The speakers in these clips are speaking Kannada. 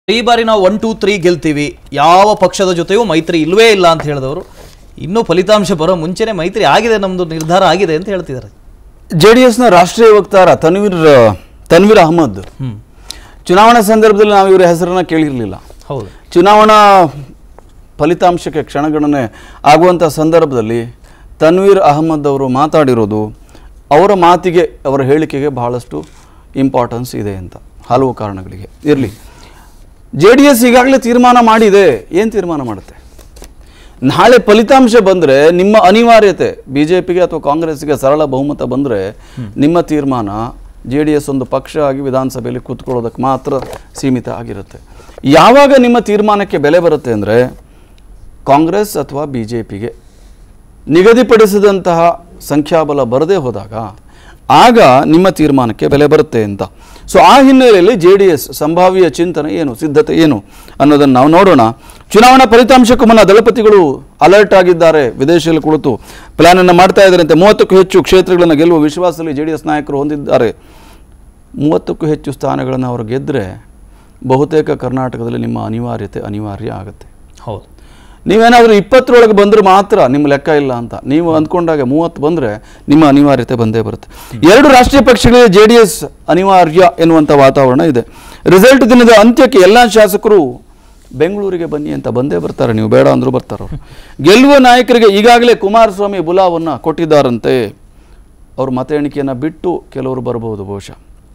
ಈ ಬಾರಿ ನಾವು ಒನ್ ಟೂ ತ್ರೀ ಗೆಲ್ತೀವಿ ಯಾವ ಪಕ್ಷದ ಜೊತೆಯೂ ಮೈತ್ರಿ ಇಲ್ವೇ ಇಲ್ಲ ಅಂತ ಹೇಳಿದವರು ಇನ್ನೂ ಫಲಿತಾಂಶ ಬರೋ ಮುಂಚೆನೆ ಮೈತ್ರಿ ಆಗಿದೆ ನಮ್ದು ನಿರ್ಧಾರ ಆಗಿದೆ ಅಂತ ಹೇಳ್ತಿದ್ದಾರೆ ಜೆ ಡಿ ಎಸ್ನ ರಾಷ್ಟ್ರೀಯ ವಕ್ತಾರ ತನ್ವೀರ್ ತನ್ವೀರ್ ಅಹಮದ್ ಹ್ಮ್ ಚುನಾವಣಾ ಸಂದರ್ಭದಲ್ಲಿ ನಾವು ಇವರ ಹೆಸರನ್ನ ಕೇಳಿರಲಿಲ್ಲ ಹೌದು ಚುನಾವಣಾ ಫಲಿತಾಂಶಕ್ಕೆ ಕ್ಷಣಗಣನೆ ಆಗುವಂಥ ಸಂದರ್ಭದಲ್ಲಿ ತನ್ವೀರ್ ಅಹಮದ್ ಅವರು ಮಾತಾಡಿರೋದು ಅವರ ಮಾತಿಗೆ ಅವರ ಹೇಳಿಕೆಗೆ ಬಹಳಷ್ಟು ಇಂಪಾರ್ಟೆನ್ಸ್ ಇದೆ ಅಂತ ಹಲವು ಕಾರಣಗಳಿಗೆ ಇರಲಿ ಜೆ ಡಿ ಎಸ್ ಈಗಾಗಲೇ ತೀರ್ಮಾನ ಮಾಡಿದೆ ಏನು ತೀರ್ಮಾನ ಮಾಡುತ್ತೆ ನಾಳೆ ಫಲಿತಾಂಶ ಬಂದರೆ ನಿಮ್ಮ ಅನಿವಾರ್ಯತೆ ಬಿ ಜೆ ಪಿಗೆ ಅಥವಾ ಕಾಂಗ್ರೆಸ್ಗೆ ಸರಳ ಬಹುಮತ ಬಂದರೆ ನಿಮ್ಮ ತೀರ್ಮಾನ ಜೆ ಡಿ ಎಸ್ ಒಂದು ಪಕ್ಷ ಆಗಿ ವಿಧಾನಸಭೆಯಲ್ಲಿ ಕೂತ್ಕೊಳ್ಳೋದಕ್ಕೆ ಮಾತ್ರ ಸೀಮಿತ ಆಗಿರುತ್ತೆ ಯಾವಾಗ ನಿಮ್ಮ ತೀರ್ಮಾನಕ್ಕೆ ಬೆಲೆ ಬರುತ್ತೆ ಅಂದರೆ ಕಾಂಗ್ರೆಸ್ ಅಥವಾ ಬಿ ಜೆ ಪಿಗೆ ನಿಗದಿಪಡಿಸಿದಂತಹ ಸಂಖ್ಯಾಬಲ ಬರದೇ ಹೋದಾಗ ಆಗ ನಿಮ್ಮ ತೀರ್ಮಾನಕ್ಕೆ ಬೆಲೆ ಬರುತ್ತೆ ಅಂತ ಸೊ ಆ ಹಿನ್ನೆಲೆಯಲ್ಲಿ ಜೆ ಡಿ ಎಸ್ ಸಂಭಾವ್ಯ ಚಿಂತನೆ ಏನು ಸಿದ್ಧತೆ ಏನು ಅನ್ನೋದನ್ನು ನಾವು ನೋಡೋಣ ಚುನಾವಣಾ ಫಲಿತಾಂಶಕ್ಕೂ ಮುನ್ನ ದಳಪತಿಗಳು ಅಲರ್ಟ್ ಆಗಿದ್ದಾರೆ ವಿದೇಶದಲ್ಲಿ ಕುಳಿತು ಪ್ಲಾನನ್ನು ಮಾಡ್ತಾ ಇದ್ದಾರಂತೆ ಮೂವತ್ತಕ್ಕೂ ಹೆಚ್ಚು ಕ್ಷೇತ್ರಗಳನ್ನು ಗೆಲ್ಲುವ ವಿಶ್ವಾಸದಲ್ಲಿ ಜೆ ಡಿ ಎಸ್ ನಾಯಕರು ಹೊಂದಿದ್ದಾರೆ ಮೂವತ್ತಕ್ಕೂ ಹೆಚ್ಚು ಸ್ಥಾನಗಳನ್ನು ಅವರು ಗೆದ್ದರೆ ಬಹುತೇಕ ಕರ್ನಾಟಕದಲ್ಲಿ ನಿಮ್ಮ ಅನಿವಾರ್ಯತೆ ಅನಿವಾರ್ಯ ಆಗುತ್ತೆ ಹೌದು ನೀವೇನಾದರೂ ಇಪ್ಪತ್ತರೊಳಗೆ ಬಂದರೆ ಮಾತ್ರ ನಿಮ್ಮ ಲೆಕ್ಕ ಇಲ್ಲ ಅಂತ ನೀವು ಅಂದ್ಕೊಂಡಾಗ ಮೂವತ್ತು ಬಂದರೆ ನಿಮ್ಮ ಅನಿವಾರ್ಯತೆ ಬಂದೇ ಬರುತ್ತೆ ಎರಡು ರಾಷ್ಟ್ರೀಯ ಪಕ್ಷಗಳಿಗೆ ಜೆ ಡಿ ಎಸ್ ಅನಿವಾರ್ಯ ಎನ್ನುವಂಥ ವಾತಾವರಣ ಇದೆ ರಿಸಲ್ಟ್ ದಿನದ ಅಂತ್ಯಕ್ಕೆ ಎಲ್ಲ ಶಾಸಕರು ಬೆಂಗಳೂರಿಗೆ ಬನ್ನಿ ಅಂತ ಬಂದೇ ಬರ್ತಾರೆ ನೀವು ಬೇಡ ಅಂದರೂ ಬರ್ತಾರೆ ಅವರು ಗೆಲ್ಲುವ ನಾಯಕರಿಗೆ ಈಗಾಗಲೇ ಕುಮಾರಸ್ವಾಮಿ ಬುಲಾವನ್ನು ಕೊಟ್ಟಿದ್ದಾರಂತೆ ಅವರು ಮತ ಎಣಿಕೆಯನ್ನು ಬಿಟ್ಟು ಕೆಲವರು ಬರಬಹುದು ಬಹುಶಃ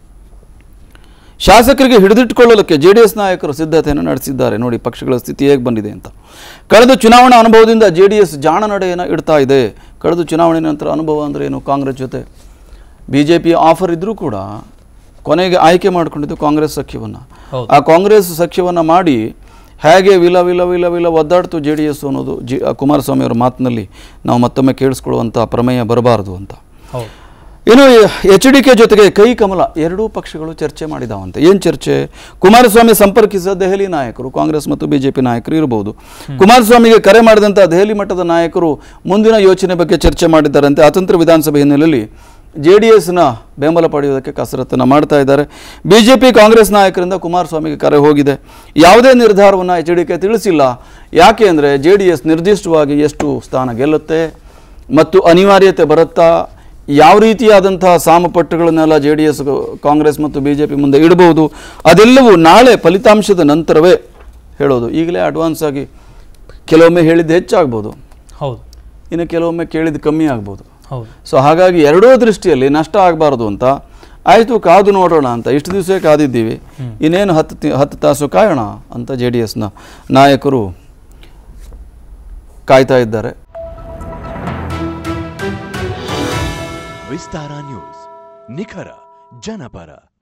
ಶಾಸಕರಿಗೆ ಹಿಡಿದಿಟ್ಟುಕೊಳ್ಳಲಿಕ್ಕೆ ಜೆ ಡಿ ಎಸ್ ನಾಯಕರು ಸಿದ್ಧತೆಯನ್ನು ನಡೆಸಿದ್ದಾರೆ ನೋಡಿ ಪಕ್ಷಗಳ ಸ್ಥಿತಿ ಹೇಗೆ ಬಂದಿದೆ ಅಂತ ಕಳೆದ ಚುನಾವಣಾ ಅನುಭವದಿಂದ ಜೆ ಡಿ ಎಸ್ ಜಾಣ ನಡೆಯನ್ನು ಇಡ್ತಾ ಇದೆ ಕಳೆದ ಚುನಾವಣೆ ನಂತರ ಅನುಭವ ಅಂದರೆ ಏನು ಕಾಂಗ್ರೆಸ್ ಜೊತೆ ಬಿ ಜೆ ಪಿ ಆಫರ್ ಇದ್ದರೂ ಕೂಡ ಕೊನೆಗೆ ಆಯ್ಕೆ ಮಾಡಿಕೊಂಡಿದ್ದು ಕಾಂಗ್ರೆಸ್ ಸಖ್ಯವನ್ನು ಹೌದು. ಆ ಕಾಂಗ್ರೆಸ್ ಸಖ್ಯವನ್ನು ಮಾಡಿ ಹೇಗೆ ವಿಲ ವಿಲ ವಿಲ ವಿಲ ಒದ್ದಾಡ್ತು ಜೆ ಡಿ ಎಸ್ ಅನ್ನೋದು ಜಿ ಆ ಕುಮಾರಸ್ವಾಮಿ ಅವರ ಮಾತಿನಲ್ಲಿ ನಾವು ಮತ್ತೊಮ್ಮೆ ಕೇಳಿಸ್ಕೊಳ್ಳುವಂಥ ಪ್ರಮೇಯ ಬರಬಾರದು ಅಂತ ಹೌದು ಇನ್ನು ಎಚ್ ಡಿ ಕೆ ಜೊತೆಗೆ ಕೈ ಕಮಲ ಎರಡೂ ಪಕ್ಷಗಳು ಚರ್ಚೆ ಮಾಡಿದಾವಂತೆ ಏನು ಚರ್ಚೆ ಕುಮಾರಸ್ವಾಮಿ ಸಂಪರ್ಕಿಸಿದ ದೆಹಲಿ ನಾಯಕರು ಕಾಂಗ್ರೆಸ್ ಮತ್ತು ಬಿಜೆಪಿ ನಾಯಕರು ಇರಬಹುದು ಕುಮಾರಸ್ವಾಮಿಗೆ ಕರೆ ಮಾಡಿದಂಥ ದೆಹಲಿ ಮಟ್ಟದ ನಾಯಕರು ಮುಂದಿನ ಯೋಚನೆ ಬಗ್ಗೆ ಚರ್ಚೆ ಮಾಡಿದ್ದಾರಂತೆ ಅತಂತ್ರ ವಿಧಾನಸಭೆ ಹಿನ್ನೆಲೆಯಲ್ಲಿ ಜೆ ಡಿ ಎಸ್ನ ಬೆಂಬಲ ಪಡೆಯುವುದಕ್ಕೆ ಕಸರತ್ತನ್ನು ಮಾಡ್ತಾ ಇದ್ದಾರೆ ಬಿಜೆಪಿ ಕಾಂಗ್ರೆಸ್ ನಾಯಕರಿಂದ ಕುಮಾರಸ್ವಾಮಿಗೆ ಕರೆ ಹೋಗಿದೆ ಯಾವುದೇ ನಿರ್ಧಾರವನ್ನು ಎಚ್ ಡಿ ಕೆ ತಿಳಿಸಿಲ್ಲ ಯಾಕೆ ಅಂದರೆ ಜೆ ಡಿ ಎಸ್ ನಿರ್ದಿಷ್ಟವಾಗಿ ಎಷ್ಟು ಸ್ಥಾನ ಗೆಲ್ಲುತ್ತೆ ಮತ್ತು ಅನಿವಾರ್ಯತೆ ಬರುತ್ತಾ ಯಾವ ರೀತಿಯಾದಂತಹ ಸಾಮಪಟ್ಟುಗಳನ್ನೆಲ್ಲ ಜೆ ಡಿ ಎಸ್ ಕಾಂಗ್ರೆಸ್ ಮತ್ತು ಬಿ ಜೆ ಪಿ ಮುಂದೆ ಇಡಬಹುದು ಅದೆಲ್ಲವೂ ನಾಳೆ ಫಲಿತಾಂಶದ ನಂತರವೇ ಹೇಳೋದು ಈಗಲೇ ಅಡ್ವಾನ್ಸ್ ಆಗಿ ಕೆಲವೊಮ್ಮೆ ಹೇಳಿದ್ದು ಹೆಚ್ಚಾಗ್ಬೋದು ಹೌದು ಇನ್ನು ಕೆಲವೊಮ್ಮೆ ಕೇಳಿದ್ದು ಕಮ್ಮಿ ಆಗ್ಬೋದು ಹೌದು ಸೊ ಹಾಗಾಗಿ ಎರಡೂ ದೃಷ್ಟಿಯಲ್ಲಿ ನಷ್ಟ ಆಗಬಾರ್ದು ಅಂತ ಆಯಿತು ಕಾದು ನೋಡೋಣ ಅಂತ ಇಷ್ಟು ದಿವಸ ಕಾದಿದ್ದೀವಿ ಇನ್ನೇನು ಹತ್ತು ತಿ- ಹತ್ತು ತಾಸು ಕಾಯೋಣ ಅಂತ ಜೆ ಡಿ ಎಸ್ನ ನಾಯಕರು ಕಾಯ್ತಾ ಇದ್ದಾರೆ ವಿಸ್ತಾರ ನ್ಯೂಸ್ ನಿಖರ ಜನಪರ